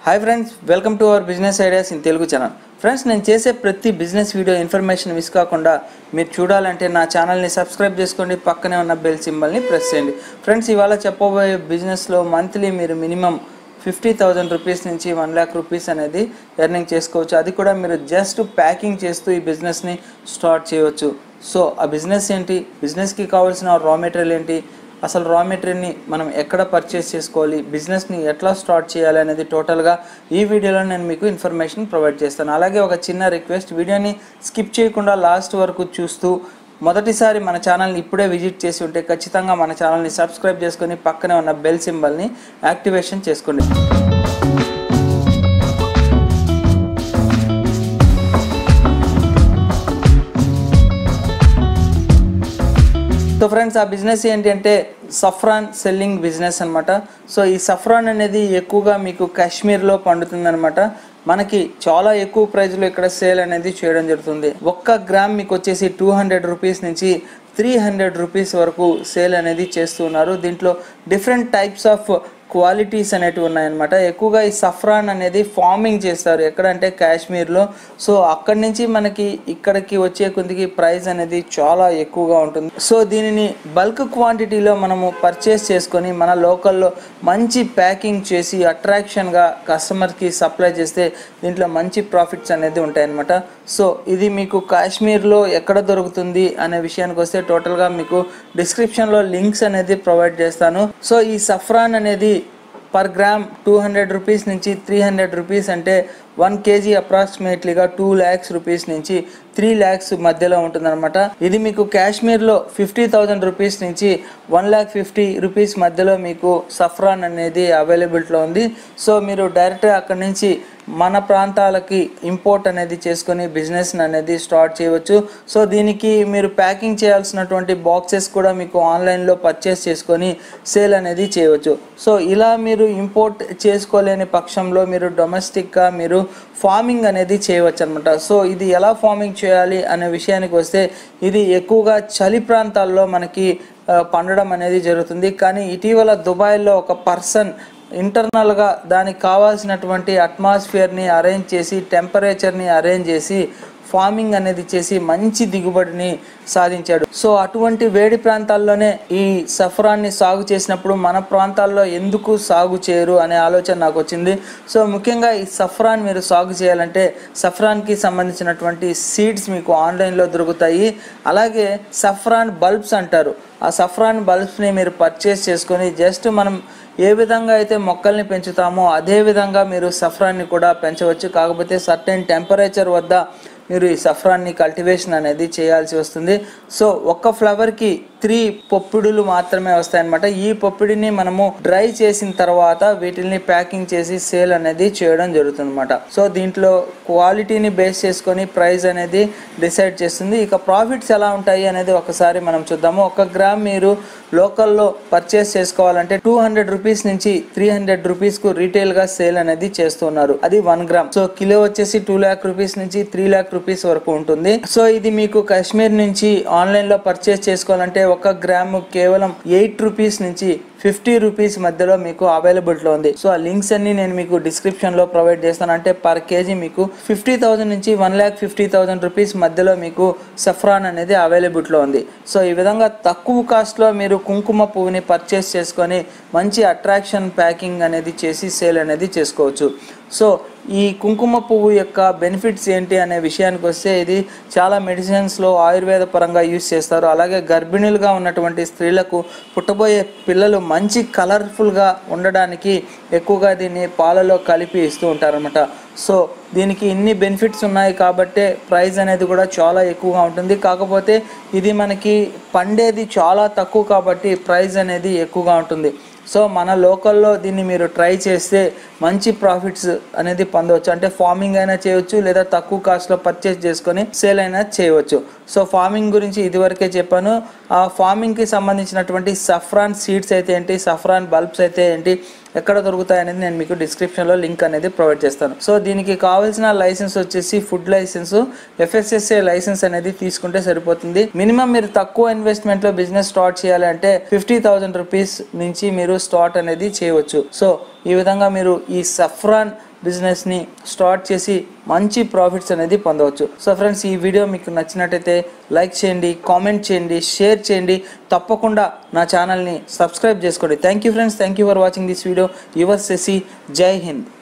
hi friends welcome to our business ideas in Telugu channel friends నేను చేసే ప్రతి business video information miss కాకుండా మీరు చూడాలంటే నా ఛానల్ని సబ్స్క్రైబ్ చేసుకోండి పక్కనే ఉన్న బెల్ సింబల్ని ప్రెస్ చేయండి ఫ్రెండ్స్ ఇవాళ చెప్పబోయే బిజినెస్లో మంత్లీ మీరు మినిమం ఫిఫ్టీ థౌజండ్ రూపీస్ నుంచి వన్ ల్యాక్ రూపీస్ అనేది ఎర్నింగ్ చేసుకోవచ్చు అది కూడా మీరు జస్ట్ ప్యాకింగ్ చేస్తూ ఈ బిజినెస్ని స్టార్ట్ చేయవచ్చు సో ఆ బిజినెస్ ఏంటి బిజినెస్కి కావాల్సిన రా మెటీరియల్ ఏంటి అసలు రా మెటీరియల్ని మనం ఎక్కడ పర్చేస్ చేసుకోవాలి బిజినెస్ని ఎట్లా స్టార్ట్ చేయాలి అనేది టోటల్గా ఈ వీడియోలో నేను మీకు ఇన్ఫర్మేషన్ ప్రొవైడ్ చేస్తాను అలాగే ఒక చిన్న రిక్వెస్ట్ వీడియోని స్కిప్ చేయకుండా లాస్ట్ వరకు చూస్తూ మొదటిసారి మన ఛానల్ని ఇప్పుడే విజిట్ చేసి ఉంటే ఖచ్చితంగా మన ఛానల్ని సబ్స్క్రైబ్ చేసుకొని పక్కనే ఉన్న బెల్ సింబల్ని యాక్టివేషన్ చేసుకోండి సో ఫ్రెండ్స్ ఆ బిజినెస్ ఏంటి అంటే సఫ్రాన్ సెల్లింగ్ బిజినెస్ అన్నమాట సో ఈ సఫ్రాన్ అనేది ఎక్కువగా మీకు కాశ్మీర్లో పండుతుందన్నమాట మనకి చాలా ఎక్కువ ప్రైస్లో ఇక్కడ సేల్ అనేది చేయడం జరుగుతుంది ఒక్క గ్రామ్ మీకు వచ్చేసి టూ హండ్రెడ్ రూపీస్ నుంచి త్రీ హండ్రెడ్ రూపీస్ వరకు సేల్ అనేది చేస్తున్నారు దీంట్లో డిఫరెంట్ టైప్స్ ఆఫ్ క్వాలిటీస్ అనేటివి ఉన్నాయన్నమాట ఎక్కువగా ఈ సఫ్రాన్ అనేది ఫార్మింగ్ చేస్తారు ఎక్కడంటే కాశ్మీర్లో సో అక్కడి నుంచి మనకి ఇక్కడికి వచ్చే కొద్దికి ప్రైస్ అనేది చాలా ఎక్కువగా ఉంటుంది సో దీనిని బల్క్ క్వాంటిటీలో మనము పర్చేస్ చేసుకొని మన లోకల్లో మంచి ప్యాకింగ్ చేసి అట్రాక్షన్గా కస్టమర్కి సప్లై చేస్తే దీంట్లో మంచి ప్రాఫిట్స్ అనేది ఉంటాయన్నమాట సో ఇది మీకు కాశ్మీర్లో ఎక్కడ దొరుకుతుంది అనే విషయానికి వస్తే టోటల్గా మీకు డిస్క్రిప్షన్లో లింక్స్ అనేది ప్రొవైడ్ చేస్తాను సో ఈ సఫ్రాన్ అనేది per gram two hundred rupees నుంచి త్రీ హండ్రెడ్ రూపీస్ అంటే వన్ కేజీ అప్రాక్సిమేట్లీగా టూ ల్యాక్స్ రూపీస్ నుంచి త్రీ ల్యాక్స్ మధ్యలో ఉంటుందన్నమాట ఇది మీకు కాశ్మీర్లో ఫిఫ్టీ థౌజండ్ రూపీస్ నుంచి వన్ ల్యాక్ ఫిఫ్టీ రూపీస్ మధ్యలో మీకు సఫ్రాన్ అనేది అవైలబిలిటీలో ఉంది సో మీరు డైరెక్ట్గా అక్కడి నుంచి మన ప్రాంతాలకి ఇంపోర్ట్ అనేది చేసుకొని బిజినెస్ అనేది స్టార్ట్ చేయవచ్చు సో దీనికి మీరు ప్యాకింగ్ చేయాల్సినటువంటి బాక్సెస్ కూడా మీకు ఆన్లైన్లో పర్చేస్ చేసుకొని సేల్ అనేది చేయవచ్చు సో ఇలా మీరు ఇంపోర్ట్ చేసుకోలేని పక్షంలో మీరు డొమెస్టిక్గా మీరు ఫార్మింగ్ అనేది చేయవచ్చు అనమాట సో ఇది ఎలా ఫార్మింగ్ చేయాలి అనే విషయానికి వస్తే ఇది ఎక్కువగా చలి ప్రాంతాల్లో మనకి ఆ, పండడం అనేది జరుగుతుంది కానీ ఇటీవల దుబాయ్లో ఒక పర్సన్ ఇంటర్నల్గా దానికి కావాల్సినటువంటి అట్మాస్ఫియర్ని అరేంజ్ చేసి టెంపరేచర్ని అరేంజ్ చేసి ఫార్మింగ్ అనేది చేసి మంచి దిగుబడిని సాధించాడు సో అటువంటి వేడి ప్రాంతాల్లోనే ఈ సఫరాన్ని సాగు చేసినప్పుడు మన ప్రాంతాల్లో ఎందుకు సాగు చేయరు అనే ఆలోచన నాకు వచ్చింది సో ముఖ్యంగా ఈ సఫ్రాన్ మీరు సాగు చేయాలంటే సఫ్రాన్కి సంబంధించినటువంటి సీడ్స్ మీకు ఆన్లైన్లో దొరుకుతాయి అలాగే సఫ్రాన్ బల్బ్స్ అంటారు ఆ సఫ్రాన్ బల్బ్స్ని మీరు పర్చేస్ చేసుకొని జస్ట్ మనం ఏ విధంగా అయితే మొక్కల్ని పెంచుతామో అదే విధంగా మీరు సఫ్రాన్ని కూడా పెంచవచ్చు కాకపోతే సర్టెన్ టెంపరేచర్ వద్ద మీరు ఈ సఫ్రాన్ని కల్టివేషన్ అనేది చేయాల్సి వస్తుంది సో ఒక్క ఫ్లవర్కి త్రీ పొప్పిడులు మాత్రమే వస్తాయన్నమాట ఈ పొప్పిడిని మనము డ్రై చేసిన తర్వాత వీటిని ప్యాకింగ్ చేసి సేల్ అనేది చేయడం జరుగుతుంది అనమాట సో దీంట్లో క్వాలిటీని బేస్ చేసుకొని ప్రైస్ అనేది డిసైడ్ చేస్తుంది ఇక ప్రాఫిట్స్ ఎలా ఉంటాయి అనేది ఒకసారి మనం చూద్దాము ఒక గ్రామ్ మీరు లోకల్లో పర్చేస్ చేసుకోవాలంటే టూ హండ్రెడ్ రూపీస్ నుంచి త్రీ హండ్రెడ్ రూపీస్ కు రీటైల్ గా సేల్ అనేది చేస్తున్నారు అది వన్ గ్రామ్ సో కిలో వచ్చేసి టూ ల్యాక్ రూపీస్ నుంచి త్రీ ల్యాక్ రూపీస్ వరకు ఉంటుంది సో ఇది మీకు కాశ్మీర్ నుంచి ఆన్లైన్ లో పర్చేస్ చేసుకోవాలంటే ఒక గ్రామ్ కేవలం ఎయిట్ రూపీస్ నుంచి ఫిఫ్టీ రూపీస్ మధ్యలో మీకు అవైలబిలిటీలో ఉంది సో ఆ లింక్స్ అన్ని నేను మీకు డిస్క్రిప్షన్ లో ప్రొవైడ్ చేస్తాను అంటే పర్ కేజీ మీకు ఫిఫ్టీ థౌసండ్ నుంచి one lakh fifty thousand rupees మధ్యలో మీకు సఫ్రాన్ అనేది అవైలబిలిటీలో ఉంది సో ఈ విధంగా తక్కువ కాస్ట్లో మీరు కుంకుమ పువ్వుని పర్చేస్ చేసుకొని మంచి అట్రాక్షన్ ప్యాకింగ్ అనేది చేసి సేల్ అనేది చేసుకోవచ్చు సో ఈ కుంకుమ పువ్వు యొక్క బెనిఫిట్స్ ఏంటి అనే విషయానికి వస్తే ఇది చాలా మెడిసిన్స్లో ఆయుర్వేద పరంగా యూస్ చేస్తారు అలాగే గర్భిణీలుగా ఉన్నటువంటి స్త్రీలకు పుట్టబోయే పిల్లలు మంచి కలర్ఫుల్గా ఉండడానికి ఎక్కువగా దీన్ని పాలలో కలిపి ఇస్తూ ఉంటారనమాట సో దీనికి ఇన్ని బెనిఫిట్స్ ఉన్నాయి కాబట్టే ప్రైస్ అనేది కూడా చాలా ఎక్కువగా ఉంటుంది కాకపోతే ఇది మనకి పండేది చాలా తక్కువ కాబట్టి ప్రైస్ అనేది ఎక్కువగా ఉంటుంది సో మన లోకల్లో దీన్ని మీరు ట్రై చేస్తే మంచి ప్రాఫిట్స్ అనేది పొందవచ్చు అంటే ఫార్మింగ్ అయినా చేయవచ్చు లేదా తక్కువ కాస్ట్లో పర్చేస్ చేసుకొని సేల్ అయినా చేయవచ్చు సో ఫార్మింగ్ గురించి ఇదివరకే చెప్పాను ఆ ఫార్మింగ్కి సంబంధించినటువంటి సఫ్రాన్ సీడ్స్ అయితే ఏంటి సఫ్రాన్ బల్బ్స్ అయితే ఏంటి ఎక్కడ దొరుకుతాయి అనేది నేను మీకు డిస్క్రిప్షన్లో లింక్ అనేది ప్రొవైడ్ చేస్తాను సో దీనికి కావాల్సిన లైసెన్స్ వచ్చేసి ఫుడ్ లైసెన్స్ ఎఫ్ఎస్ఎస్ఏ లైసెన్స్ అనేది తీసుకుంటే సరిపోతుంది మినిమం మీరు తక్కువ ఇన్వెస్ట్మెంట్ లో బిజినెస్ స్టార్ట్ చేయాలంటే ఫిఫ్టీ థౌసండ్ రూపీస్ నుంచి మీరు స్టార్ట్ అనేది చేయవచ్చు సో ఈ విధంగా మీరు ఈ సఫ్రాన్ బిజినెస్ని స్టార్ట్ చేసి మంచి ప్రాఫిట్స్ అనేది పొందవచ్చు సో ఫ్రెండ్స్ ఈ వీడియో మీకు నచ్చినట్టయితే లైక్ చేయండి కామెంట్ చేయండి షేర్ చేయండి తప్పకుండా నా ఛానల్ని సబ్స్క్రైబ్ చేసుకోండి thank you friends thank you for watching this video your Shashi Jai Hind